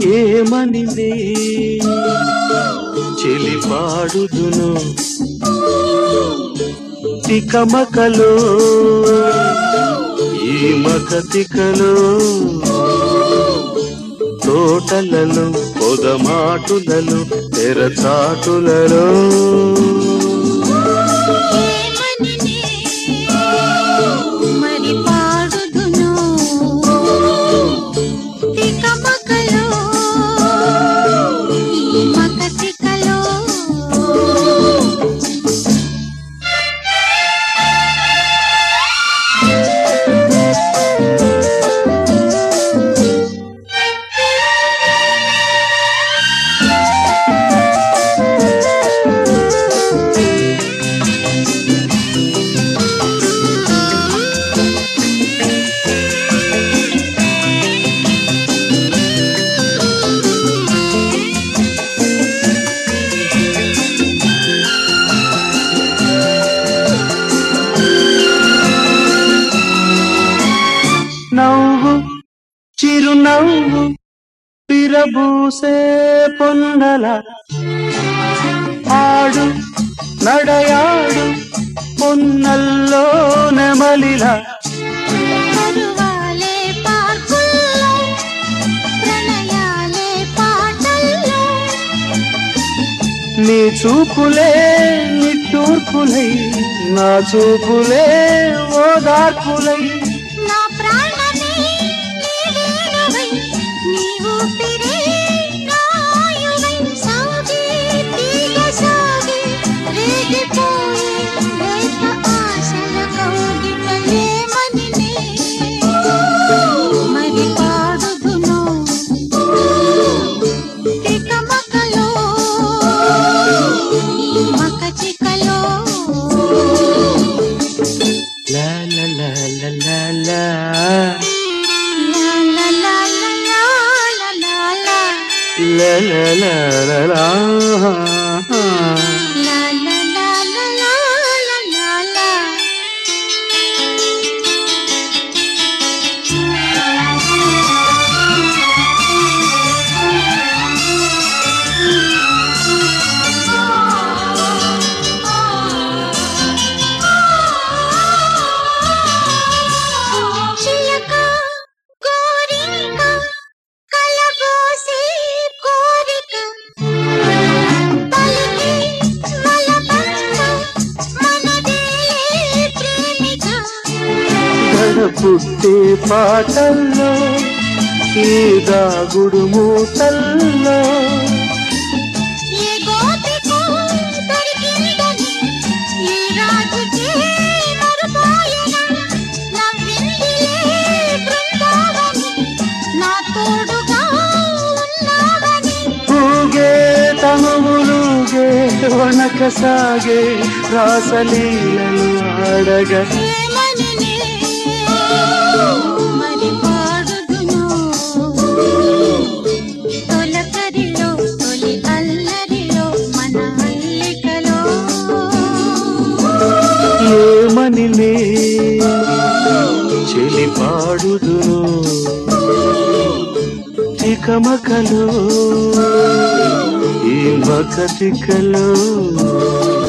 ఏమని చెలి పాడుదును తికమకలో ఈ మకతికలో తోటలలో పొదమాటులలో తెరచాటులలో ఏమని మరి పాడుదును తికమకలో ఈ మకతికలో నవ్వు చిరునవ్వు పిరబూసే పొన్నల ఆడు నడయాడు పొన్నల్లో నెమలిలా పరువాలే పార్కుల్లో ప్రణయాలే పాటల్లో నీ చూపులే నిట్టూర్పులై నా చూపులే ఓదార్పులై నా ప్రాణమే నీ వేణువై నీ ఊపిరే నాయువై సాగే తీగ సాగే రేగిపోయే రేప ఆశల కౌగిటలేమని మరి పాడుదును తికమకలో ఈ మకచికలో లా లా లా లా లా లా La la la la la la la la లా లా లా లా లా La la la la la la la la చిలక కోరిక కలబోసే కోరిక పలికి మలబంద మనదేలే ప్రేమిక గడ పుట్టే పాటల్లో ఈ దాగుడు మూతల్లో ఏ గోపికో దొరికిందని ఈ రాజుకే మరుపాయన నవ్విందిలే బృందావని నా తోడుగా ఉన్నావని ఊగే తనువులుగే వనక సాగే రాసలీలలు ఆడగా ఏమని మరి పాడుదును తొలకరిలో తొలి అల్లరిలో మన అల్లికలో ఏమని చెలి పాడుదును తికమకలో ఈ మకతికలో